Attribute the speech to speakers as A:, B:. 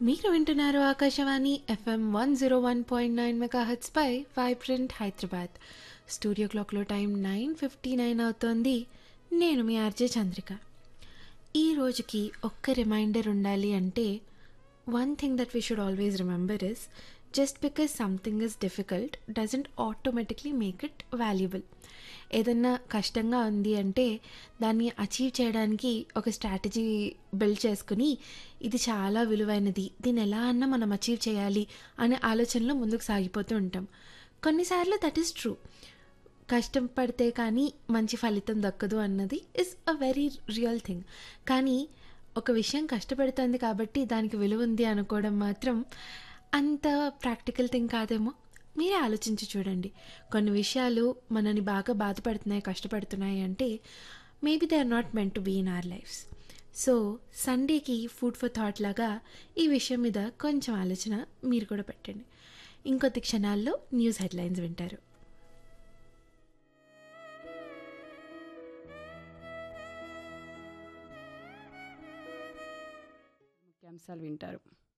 A: మీరు వింటున్నారు Akashvani FM one zero one point nine megahertz పై వైబ్రెంట్ హైదరాబాద్ స్టూడియో క్లాక్లో టైం నైన్ ఫిఫ్టీ నైన్ అవుతోంది నేను మీ ఆర్జే చంద్రిక ఈ రోజుకి ఒక్క రిమైండర్ ఉండాలి అంటే one thing that we should always remember is just because something is difficult doesn't automatically make it valuable ఏదన్నా కష్టంగా ఉంది అంటే దాన్ని అచీవ్ చేయడానికి ఒక స్ట్రాటజీ బిల్డ్ చేసుకుని ఇది చాలా విలువైనది దీన్ని ఎలా అన్నా మనం అచీవ్ చేయాలి అనే ఆలోచనలో ముందుకు సాగిపోతూ ఉంటాం కొన్నిసార్లు దట్ ఈస్ ట్రూ కష్టం పడితే కానీ మంచి ఫలితం దక్కదు అన్నది is a very real thing కానీ ఒక విషయం కష్టపెడుతుంది కాబట్టి దానికి విలువ ఉంది అనుకోవడం మాత్రం అంత ప్రాక్టికల్ థింగ్ కాదేమో మీరే ఆలోచించి చూడండి కొన్ని విషయాలు మనని బాగా బాధపడుతున్నాయి కష్టపడుతున్నాయి అంటే maybe they are not meant to be in our lives so సండేకి ఫుడ్ ఫర్ థాట్ లాగా ఈ విషయం మీద కొంచెం ఆలోచన మీరు కూడా పెట్టండి ఇంకొద్ది క్షణాల్లో న్యూస్ హెడ్లైన్స్ వింటారు
B: ముఖ్యాంశాలు వింటారు